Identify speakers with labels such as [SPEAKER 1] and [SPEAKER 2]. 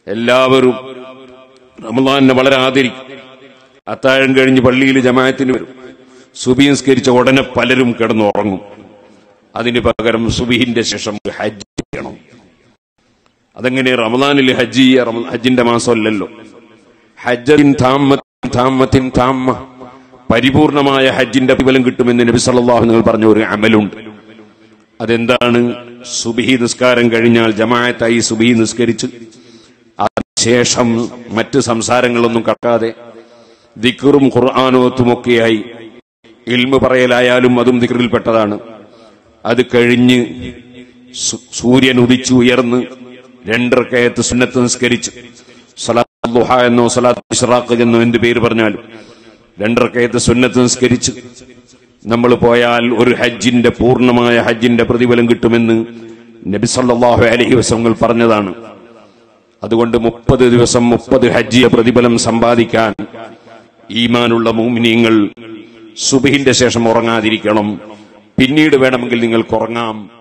[SPEAKER 1] എല്ലാവരും റമദാനെ വളരെ ആദരിക്കും അത്താഴം കഴിഞ്ഞ് പള്ളിയിൽ ജമാഅത്തിന് വരും സുബി നിസ്കരിച്ച ഉടനെ പലരും കിടന്നുറങ്ങും അതിന് പകരം സുബിഹിന്റെ ശേഷം ഹജ്ജ് ചെയ്യണം അതെങ്ങനെ റമദാനിൽ ഹജ്ജ് ചെയ്യുക റമ- ഹജ്ജിന്റെ മാസമല്ലല്ലോ ഹജ്ജിൻ താമത്തിൻ താമത്തിൻ താമ പരിപൂർണമായ ഹജ്ജിന്റെ പ്രതിഫലം കിട്ടുമെന്ന് നബി സല്ലല്ലാഹു നിങ്ങൾ പറഞ്ഞ ഒരു അമലുണ്ട് അതെന്താണ് സുബിഹി നിസ്കാരം കഴിഞ്ഞാൽ ജമാഅത്തായി സുബിഹി നിസ്കരിച്ച് അതിനുശേഷം മറ്റ് സംസാരങ്ങളൊന്നും കടക്കാതെ ദിക്റും ഖുർആാനോത്തുമൊക്കെയായി ഇൽമു പറയലായാലും അതും ദിക്റിൽപ്പെട്ടതാണ് അത് കഴിഞ്ഞ് സു- സൂര്യൻ ഉദിച്ചു ഉയർന്ന് രണ്ടരക്കയത്ത് സുന്നത്ത് നിസ്കരിച്ച് സലാത്ത് ദുഹ എന്നോ സലാത്ത് ഇഷ്റാഖ് എന്നോ എന്ത് പേര് പറഞ്ഞാലും രണ്ടരക്കയത്ത് സുന്നത്ത് നിസ്കരിച്ച് നമ്മൾ പോയാൽ ഒരു ഹജ്ജിന്റെ പൂർണ്ണമായ ഹജ്ജിന്റെ പ്രതിഫലം കിട്ടുമെന്ന് നബി സല്ലല്ലാഹു അലൈഹി വസല്ലം പറഞ്ഞതാണ് അതുകൊണ്ട് മുപ്പത് ദിവസം മുപ്പത് ഹജ്ജിയ പ്രതിഫലം സമ്പാദിക്കാൻ ഈമാനുള്ള മോമിനിയങ്ങൾ സുബഹിന്റെ ശേഷം ഉറങ്ങാതിരിക്കണം പിന്നീട് വേണമെങ്കിൽ നിങ്ങൾക്ക് ഉറങ്ങാം